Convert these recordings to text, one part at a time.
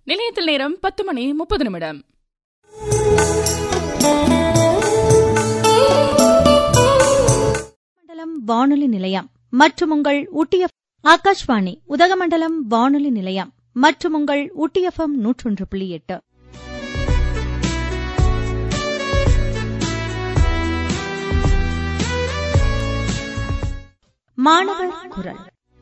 நிலையத்தில் நேரம் பத்து மணி முப்பது நிமிடம் மண்டலம் வானொலி நிலையம் மற்றும் உங்கள் ஊட்டி எஃப்- ஆகாஷ்வாணி உதகமண்டலம் வானொலி நிலையம் மற்றும் உங்கள் ஊட்டி எஃப்எம் நூற்றொன்று புள்ளி எட்டு மாணவர் குரல்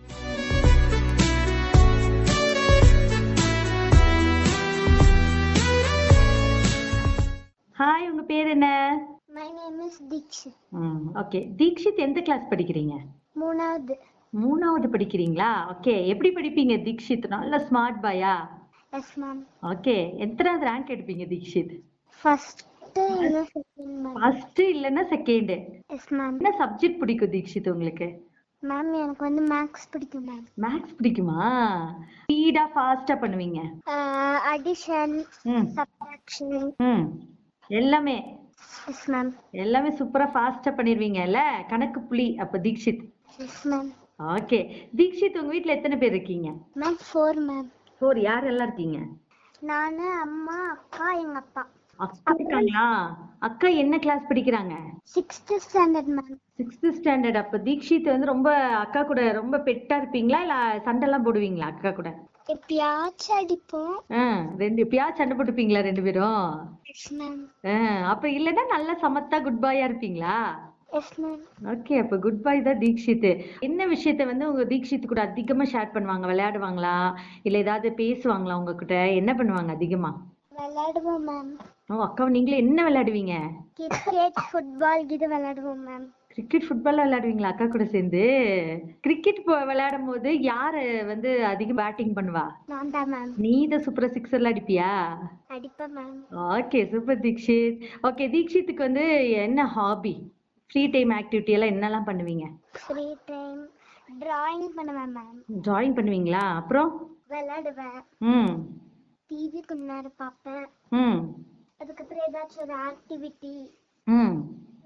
ஹாய் உங்க பேர் என்ன my name is Dikshit okay Dikshit எந்த கிளாஸ் படிக்கிறீங்க மூணாவது மூணாவது படிக்கிறீங்களா ஓகே எப்படி படிப்பீங்க தீக்ஷித் நல்ல ஸ்மார்ட் பாயா எஸ் மேம் ஓகே எத்தனாவது ரேங்க் எடுப்பீங்க தீக்ஷித் ஃபர்ஸ்ட் இல்லை செகண்ட் மேம் ஃபர்ஸ்ட் இல்லைன்னா செகண்ட் எஸ் மேம் என்ன சப்ஜெக்ட் பிடிக்கும் தீக்ஷித் உங்களுக்கு மேம் எனக்கு வந்து மேக்ஸ் பிடிக்கும் மேம் மேக்ஸ் பிடிக்குமா ஸ்பீடா ஃபாஸ்டா பண்ணுவீங்க அடிஷன் ம் சப்ராக்ஷன் ம் எல்லாமே எஸ் மேம் எல்லாமே சூப்பரா ஃபாஸ்டா பண்ணிடுவீங்கல்ல கணக்கு புலி அப்ப Dikshit yes ma'am okay Dikshit உங்க வீட்ல எத்தனை பேர் இருக்கீங்க மேம் ஃபோர் மேம் ஃபோர் யார் எல்லாம் இருக்கீங்க நான் அம்மா அக்கா எங்க அப்பா அக்கா இருக்காங்களா அக்கா என்ன கிளாஸ் படிக்கிறாங்க sixth standard ma'am sixth standard அப்ப தீக்ஷித் வந்து ரொம்ப அக்கா கூட ரொம்ப பெட்டா இருப்பீங்களா இல்ல சண்டைலாம் போடுவீங்களா அக்கா கூட எப்பயாச்சும் அடிப்போம் ஆ, ரெண்டு எப்பயாவது சண்டை போட்டுப்பீங்களா ரெண்டு பேரும் எஸ் மேம் ஆ, அப்ப இல்லைன்னா நல்லா சமத்தா குட் பாயா இருப்பீங்களா எஸ் மேம் ஓகே அப்ப குட் பாய் தான் தீக்ஷித் என்ன விஷயத்த வந்து உங்க தீக்ஷித் கூட அதிகமா ஷேர் பண்ணுவாங்க விளையாடுவாங்களா இல்ல ஏதாவது பேசுவாங்களா உங்ககிட்ட என்ன பண்ணுவாங்க அதிகமா விளையாடுவோம் மேம் ஓ அக்கா நீங்களே என்ன விளையாடுவீங்க கிரிக்கெட் ஃபுட்பால் இது விளையாடுவோம் மேம் கிரிக்கெட் ஃபுட்பால் விளையாடுவீங்களா அக்கா கூட சேர்ந்து கிரிக்கெட் விளையாடும் போது யாரு வந்து அதிகம் பேட்டிங் பண்ணுவா நான் தான் மேம் நீ தான் சூப்பரா சிக்ஸர்ல அடிப்பியா அடிப்பேன் மேம் ஓகே சூப்பர் தீக்ஷித் ஓகே தீக்ஷித்துக்கு வந்து என்ன ஹாபி ஃப்ரீ டைம் ஆக்டிவிட்டி எல்லாம் என்னெல்லாம் பண்ணுவீங்க ஃப்ரீ டைம் டிராயிங் பண்ணுவேன் மேம் டிராயிங் பண்ணுவீங்களா அப்புறம் விளையாடுவேன் ம் டிவி கொஞ்ச நேரம் பார்ப்பேன் ம் அதுக்கப்புறம் ஏதாச்சும் ஒரு ஆக்டிவிட்டி ம்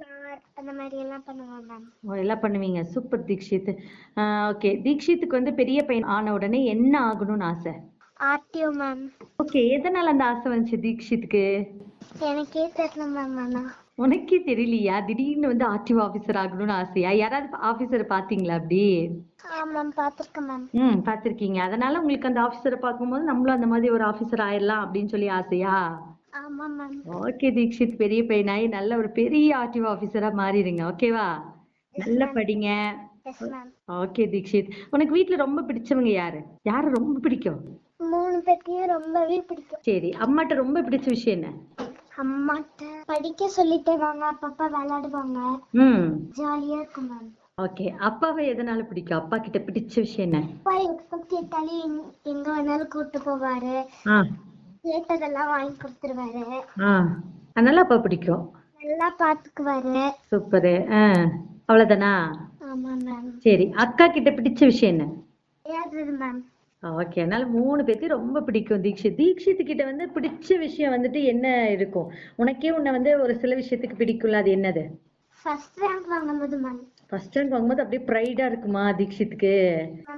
அந்த மாதிரி எல்லாம் பண்ணுவேன் மேம் ஓ, எல்லாம் பண்ணுவீங்க சூப்பர் தீக்ஷித் ஓகே தீக்ஷித்துக்கு வந்து பெரிய பையன் ஆன உடனே என்ன ஆகணும்னு ஆசை ஆர்டிஓ மேம் ஓகே எதனால அந்த ஆசை வந்துச்சு தீக்ஷித்துக்கு எனக்கே தெரியல மேம் ஆனா உனக்கே தெரியலையா திடீர்னு வந்து ஆர்டிஓ ஆபீசர் ஆகணும்னு ஆசையா யாராவது ஆபீசரை பாத்தீங்களா அப்படி ஆமாம் பார்த்துருக்கேன் மேம் ம் பார்த்திருக்கீங்க அதனால உங்களுக்கு அந்த ஆபீசரை பார்க்கும்போது நம்மளும் அந்த மாதிரி ஒரு ஆபீசர் ஆயிடலாம் அப்படின்னு சொல்லி ஆசையா ஆமாம் மேம் ஓகே தீக்ஷித் பெரிய பையனாயி நல்ல ஒரு பெரிய ஆர்டிஓ ஆபீசரா மாறிடுங்க ஓகேவா நல்லா படிங்க எஸ் மேம் ஓகே தீக்ஷித் உனக்கு வீட்ல ரொம்ப பிடிச்சவங்க யாரு யாரை ரொம்ப பிடிக்கும் மூணு பேர்த்தையும் ரொம்பவே பிடிக்கும் சரி அம்மாட்ட ரொம்ப பிடிச்ச விஷயம் என்ன அம்மாட்ட படிக்க சொல்லிட்டு வாங்க அப்பப்ப விளையாடுவாங்க ம் ஜாலியா இருக்கும் மேம் ஓகே அப்பாவை எதனால பிடிக்கும் அப்பா கிட்ட பிடிச்ச விஷயம் என்ன அப்பா எப்ப கேட்டாலும் எங்க- எங்க வேணாலும் கூட்டு போவாரு ஆ கேட்டதெல்லாம் வாங்கி கொடுத்துருவாரு ஆ அதனால அப்பா பிடிக்கும் நல்லா பாத்துக்குவாரு சூப்பரு ஆ அவ்வளவுதானா ஆமா மேம் சரி அக்கா கிட்ட பிடிச்ச விஷயம் என்ன விளையாடுறது மேம் ஓகே அதனால மூணு பேர்த்தையும் ரொம்ப பிடிக்கும் தீக்ஷித் தீக்ஷித் கிட்ட வந்து பிடிச்ச விஷயம் வந்துட்டு என்ன இருக்கும் உனக்கே உன்னை வந்து ஒரு சில விஷயத்துக்கு பிடிக்கும்ல அது என்னது ஃபர்ஸ்ட் ரேங்க் வாங்கும்போது மேம் ஃபர்ஸ்ட் ரேங்க் வாங்கும்போது அப்படியே ப்ரைடா இருக்குமா தீக்ஷித்துக்கு